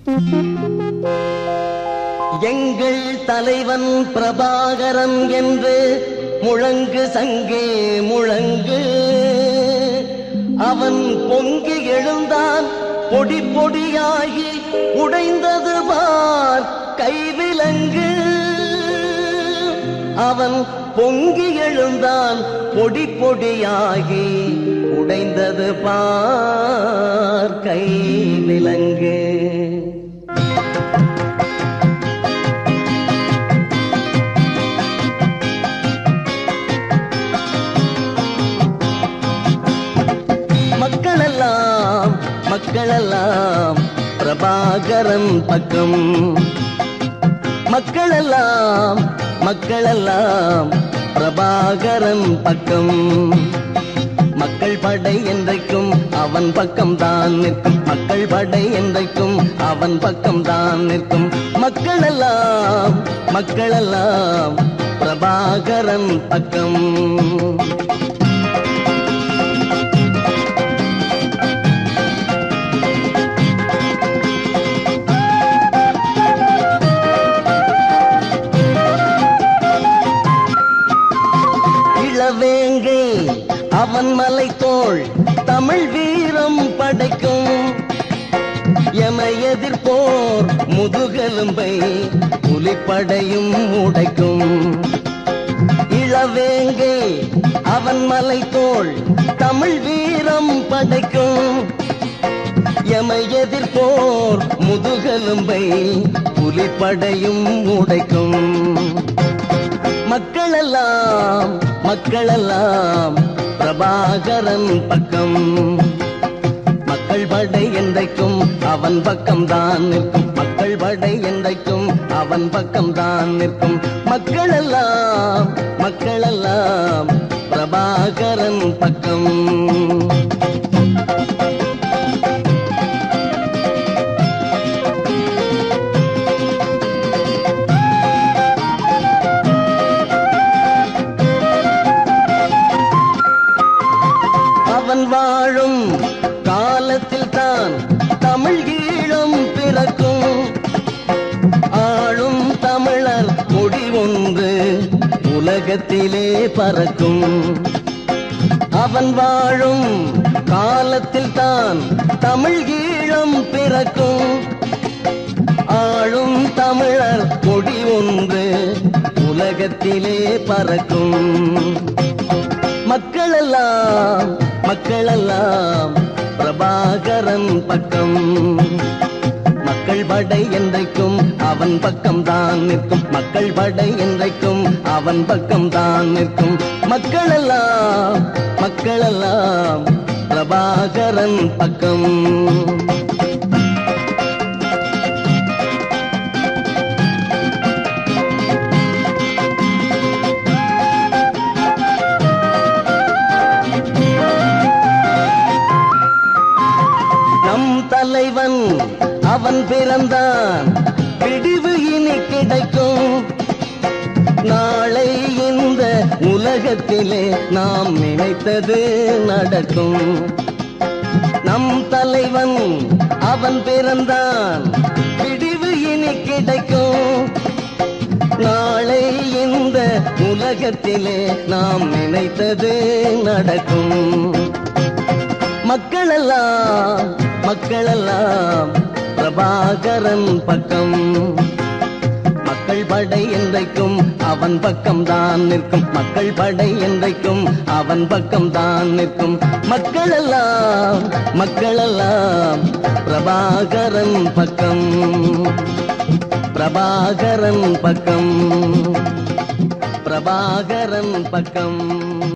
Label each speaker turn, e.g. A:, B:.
A: எங்கள் தலைவன் பிரபாகரன் என்று முழங்கு சங்கே முழங்கு அவன் பொங்கி எழுந்தான் பொடி பொடியாகி உடைந்தது பார் கைவிலங்கு அவன் பொங்கி எழுந்தான் பொடி பொடியாகி உடைந்தது பார் கைவிலங்கு மக்களெல்லாம் மக்களெல்லாம் பிரபாகரன் பக்கம் மக்களெல்லாம் மக்களெல்லாம் பிரபாகரன் பக்கம் மக்கள் படை என்றைக்கும் அவன் பக்கம் தான் நிற்கும் மக்கள் படை என்றைக்கும் அவன் பக்கம் தான் நிற்கும் மக்களெல்லாம் மக்களெல்லாம் பிரபாகரன் பக்கம் இளவேங்கை அவன் மலை தோள் தமிழ் வீரம் படைக்கும் எமை எதிர்ப்போர் முதுகெலும்பை புலிப்படையும் உடைக்கும் இளவேங்கை அவன் மலை தோள் தமிழ் வீரம் படைக்கும் எமை எதிர்ப்போர் முதுகெலும்பை புலிப்படையும் உடைக்கும் மக்களெல்லாம் மக்களெல்லாம் பிரபாகரன் பக்கம் மக்கள் படை என்றைக்கும் அவன் பக்கம் தான் நிற்கும் மக்கள் படை என்றைக்கும் அவன் பக்கம் தான் நிற்கும் மக்களெல்லாம் மக்களெல்லாம் பிரபாகரன் பக்கம் அவன் வாழும் காலத்தில் தான் தமிழ் ஈழம் பிறக்கும் ஆளும் தமிழர் கொடி ஒன்று உலகத்திலே பறக்கும் அவன் வாழும் காலத்தில் தான் தமிழ் ஈழம் பிறக்கும் ஆளும் தமிழர் கொடி ஒன்று உலகத்திலே பறக்கும் மக்களெல்லாம் மக்களெல்லாம் பிரபாகரன் பக்கம் மக்கள் படை என்றைக்கும் அவன் பக்கம் தான் நிற்கும் மக்கள் படை என்றைக்கும் அவன் பக்கம் தான் நிற்கும் மக்களெல்லாம் மக்களெல்லாம் பிரபாகரன் பக்கம் நம் தலைவன் அவன் பிறந்தான் பிடிவு இனி கிடைக்கும் நாளை இந்த உலகத்திலே நாம் நினைத்தது நடக்கும் நம் தலைவன் அவன் பிறந்தான் பிடிவு இனி கிடைக்கும் நாளை இந்த உலகத்திலே நாம் நினைத்தது நடக்கும் மக்களெல்லாம் மக்களெல்லாம் பிரபாகரன் பக்கம் மக்கள் படை என்றைக்கும் அவன் பக்கம் தான் நிற்கும் மக்கள் படை என்றைக்கும் அவன் பக்கம் தான் நிற்கும் மக்களெல்லாம் மக்களெல்லாம் பிரபாகரன் பக்கம் பிரபாகரன் பக்கம் பிரபாகரன் பக்கம்